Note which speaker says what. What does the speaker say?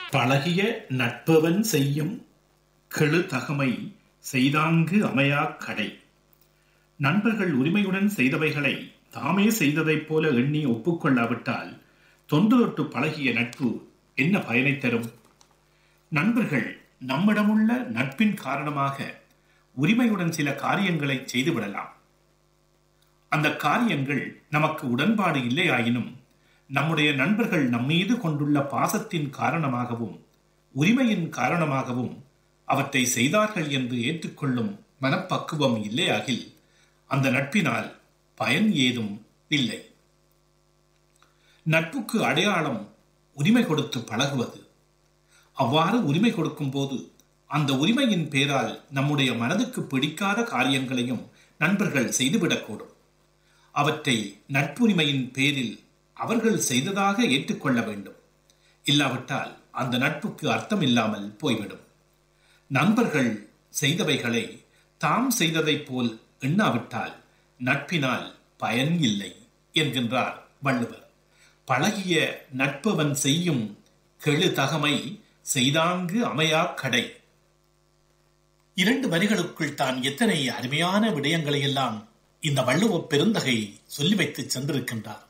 Speaker 1: பழகிய நட்பவன் செய்யும் கெழு தகமை செய்தாங்கு அமையா கடை நண்பர்கள் உரிமையுடன் செய்தவைகளை தாமே செய்ததைப் போல எண்ணி ஒப்புக்கொள்ளாவிட்டால் தொன்று தொட்டு பழகிய நட்பு என்ன பயனை தரும் நண்பர்கள் நம்மிடமுள்ள நட்பின் காரணமாக உரிமையுடன் சில காரியங்களை செய்துவிடலாம் அந்த காரியங்கள் நமக்கு உடன்பாடு இல்லையாயினும் நம்முடைய நண்பர்கள் நம்மீது கொண்டுள்ள பாசத்தின் காரணமாகவும் உரிமையின் காரணமாகவும் அவற்றை செய்தார்கள் என்று ஏற்றுக்கொள்ளும் மனப்பக்குவம் இல்லையாகில் அந்த நட்பினால் பயன் ஏதும் இல்லை நட்புக்கு அடையாளம் உரிமை கொடுத்து பழகுவது அவ்வாறு உரிமை கொடுக்கும் போது அந்த உரிமையின் பேரால் நம்முடைய மனதுக்கு பிடிக்காத காரியங்களையும் நண்பர்கள் செய்துவிடக்கூடும் அவற்றை நட்புரிமையின் பேரில் அவர்கள் செய்ததாக ஏற்றுக்கொள்ள வேண்டும் இல்லாவிட்டால் அந்த நட்புக்கு அர்த்தம் இல்லாமல் போய்விடும் நண்பர்கள் செய்தவைகளை தாம் செய்ததைப் போல் எண்ணாவிட்டால் நட்பினால் பயன் இல்லை என்கின்றார் வள்ளுவர் பழகிய நட்பவன் செய்யும் கெழு தகமை செய்தாங்கு அமையா கடை இரண்டு வரிகளுக்குள் தான் எத்தனை அருமையான விடயங்களை எல்லாம் இந்த வள்ளுவ பெருந்தகை சொல்லி வைத்து சென்றிருக்கின்றார்